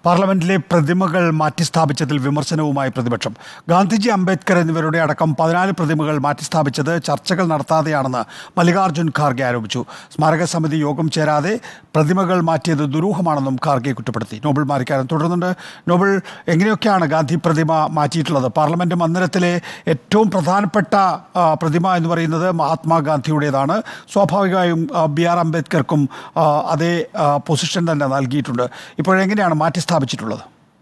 പാർലമെന്റിലെ പ്രതിമകൾ മാറ്റിസ്ഥാപിച്ചതിൽ വിമർശനവുമായി പ്രതിപക്ഷം ഗാന്ധിജി അംബേദ്കർ എന്നിവരുടെ അടക്കം പതിനാല് പ്രതിമകൾ മാറ്റിസ്ഥാപിച്ചത് ചർച്ചകൾ നടത്താതെയാണെന്ന് മല്ലികാർജ്ജുൻ ഖാർഗെ ആരോപിച്ചു സ്മാരക സമിതി യോഗം ചേരാതെ പ്രതിമകൾ മാറ്റിയത് ദുരൂഹമാണെന്നും ഖാർഗെ കുറ്റപ്പെടുത്തി നോബൽ മാരിക്കാരൻ തുടരുന്നുണ്ട് നോബൽ എങ്ങനെയൊക്കെയാണ് ഗാന്ധി പ്രതിമ മാറ്റിയിട്ടുള്ളത് പാർലമെന്റ് മന്ദിരത്തിലെ ഏറ്റവും പ്രധാനപ്പെട്ട ആ, പ്രതിമ എന്ന് പറയുന്നത് മഹാത്മാഗാന്ധിയുടേതാണ് സ്വാഭാവികമായും ആ, ബി ആർ അംബേദ്കർക്കും ആ, അതേ ആ, പൊസിഷൻ തന്നെ നൽകിയിട്ടുണ്ട് ഇപ്പോഴെങ്ങനെയാണ് മാറ്റി സ്ഥാപിച്ചിട്ടുള്ളത്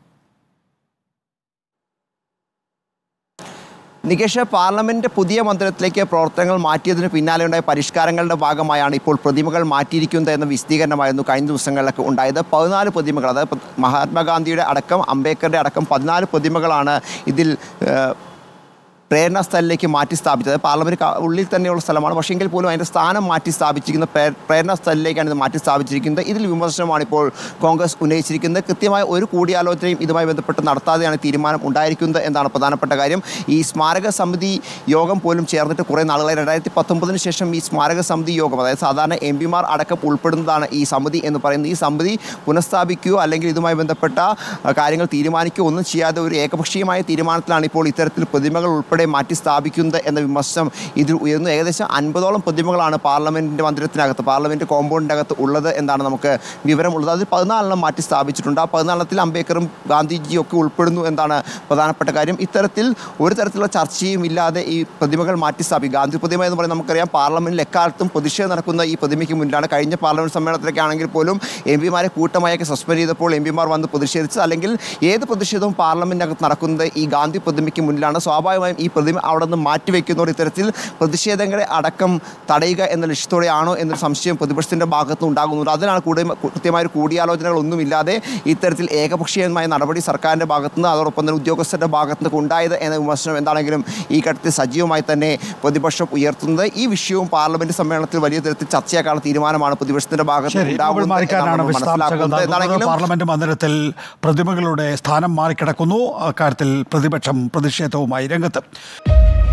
നികേഷ് പാർലമെന്റ് പുതിയ മന്ദിരത്തിലേക്ക് പ്രവർത്തനങ്ങൾ മാറ്റിയതിന് പിന്നാലെയുണ്ടായ പരിഷ്കാരങ്ങളുടെ ഭാഗമായാണ് ഇപ്പോൾ പ്രതിമകൾ മാറ്റിയിരിക്കുന്നത് എന്ന വിശദീകരണമായിരുന്നു കഴിഞ്ഞ ദിവസങ്ങളിലൊക്കെ ഉണ്ടായത് പതിനാല് പ്രതിമകൾ അതായത് പ- മഹാത്മാഗാന്ധിയുടെ അടക്കം അംബേദ്കറുടെ അടക്കം പതിനാല് പ്രതിമകളാണ് ഇതിൽ ഏഹ്, പ്രേരണ സ്ഥലിലേക്ക് മാറ്റി സ്ഥാപിച്ചത് പാർലമെന്റ് ക- ഉള്ളിൽ തന്നെയുള്ള സ്ഥലമാണ് പക്ഷേ എങ്കിൽ പോലും അതിൻ്റെ സ്ഥാനം മാറ്റി സ്ഥാപിച്ചിരിക്കുന്ന പ്രേ- പ്രേരണ സ്ഥലിലേക്കാണ് ഇത് മാറ്റി സ്ഥാപിച്ചിരിക്കുന്നത് ഇതിൽ വിമർശനമാണ് ഇപ്പോൾ കോൺഗ്രസ് ഉന്നയിച്ചിരിക്കുന്നത് കൃത്യമായ ഒരു കൂടിയാലോചനയും ഇതുമായി ബന്ധപ്പെട്ട് നടത്താതെയാണ് തീരുമാനം ഉണ്ടായിരിക്കുന്നത് എന്നാണ് പ്രധാനപ്പെട്ട കാര്യം ഈ സ്മാരക സമിതി യോഗം പോലും ചേർന്നിട്ട് കുറേ നാളുകളായി രണ്ടായിരത്തി പത്തൊമ്പതിന് ശേഷം ഈ സ്മാരക സമിതി യോഗം അതായത് സാധാരണ എം പിമാർ അടക്കം ഉൾപ്പെടുന്നതാണ് ഈ സമിതി എന്ന് പറയുന്നത് ഈ സമിതി പുനഃസ്ഥാപിക്കുകയോ അല്ലെങ്കിൽ ഇതുമായി ബന്ധപ്പെട്ട ആ, കാര്യങ്ങൾ തീരുമാനിക്കുകയോ ഒന്നും ചെയ്യാതെ ഒരു ഏകപക്ഷീയമായ തീരുമാനത്തിലാണ് ഇപ്പോൾ ഇത്തരത്തിൽ പ്രതിമകൾ ഉൾപ്പെടെ മാറ്റി സ്ഥാപിക്കുന്നത് എന്ന വിമർശനം ഇതിൽ ഉയർന്നു ഏകദേശം അൻപതോളം പ്രതിമകളാണ് പാർലമെന്റിന്റെ മന്ദിരത്തിനകത്ത് പാർലമെന്റ് കോമ്പൗണ്ടിന്റെ അകത്ത് ഉള്ളത് എന്നാണ് നമുക്ക് വിവരമുള്ളത് അതിൽ പതിനാലെണ്ണം മാറ്റി സ്ഥാപിച്ചിട്ടുണ്ട് ആ പതിനാലെണ്ണത്തിൽ അംബേദ്കറും ഗാന്ധിജിയും ഒക്കെ ഉൾപ്പെടുന്നു എന്നാണ് പ്രധാനപ്പെട്ട കാര്യം ഇത്തരത്തിൽ ഒരു തരത്തിലുള്ള ചർച്ചയും ഇല്ലാതെ ഈ പ്രതിമകൾ മാറ്റി സ്ഥാപിക്കും ഗാന്ധി പ്രതിമ എന്ന് പറയുന്നത് നമുക്കറിയാം പാർലമെന്റിൽ എക്കാലത്തും പ്രതിഷേധം നടക്കുന്ന ഈ പ്രതിമയ്ക്ക് മുന്നിലാണ് കഴിഞ്ഞ പാർലമെന്റ് സമ്മേളനത്തിലൊക്കെ ആണെങ്കിൽ പോലും എം പിമാരെ കൂട്ടമായൊക്കെ സസ്പെൻഡ് ചെയ്തപ്പോൾ എം പിമാർ വന്ന് പ്രതിഷേധിച്ചത് അല്ലെങ്കിൽ ഏത് പ്രതിഷേധവും പാർലമെന്റിനകത്ത് നടക്കുന്നത് ഈ ഗാന്ധി പ്രതിമയ്ക്ക് മുന്നിലാണ് സ്വാഭാവികമായും ഈ പ്രതിമ അവിടെ നിന്ന് മാറ്റിവെക്കുന്നവർ ഇത്തരത്തിൽ പ്രതിഷേധങ്ങളെ അടക്കം തടയുക എന്ന ലക്ഷ്യത്തോടെയാണോ എന്നൊരു സംശയം പ്രതിപക്ഷത്തിൻ്റെ ഭാഗത്ത് ഉണ്ടാകുന്നുണ്ട് അതിനാണ് കൂടുതൽ കൃത്യമായ ഒരു കൂടിയാലോചനകളൊന്നുമില്ലാതെ ഇത്തരത്തിൽ ഏകപക്ഷീയമായ നടപടി സർക്കാരിൻ്റെ ഭാഗത്തുനിന്ന് അതോടൊപ്പം തന്നെ ഉദ്യോഗസ്ഥരുടെ ഭാഗത്തുനിന്ന് ഉണ്ടായത് എന്ന വിമർശനം എന്താണെങ്കിലും ഈ ഘട്ടത്തിൽ സജീവമായി തന്നെ പ്രതിപക്ഷം ഉയർത്തുന്നത് ഈ വിഷയവും പാർലമെന്റ് സമ്മേളനത്തിൽ വലിയ തരത്തിൽ ചർച്ചയാക്കാനുള്ള തീരുമാനമാണ് പ്രതിപക്ഷത്തിന്റെ ഭാഗത്ത് ശരി നോബൽ ഉണ്ടാകുന്നത് മാരിക്കാരനാണ് എന്നാണ് നമ്മൾ വിശദാംശങ്ങൾ മനസ്സിലാക്കുന്നത് നൽകുന്നത് എന്താണെങ്കിലും പാർലമെന്റ് മന്ദിരത്തിൽ പ്രതിമകളുടെ സ്ഥാനം മാറിക്കിടക്കുന്നു അക്കാര്യത്തിൽ പ്രതിപക്ഷം പ്രതിഷേധവുമായി രംഗത്ത്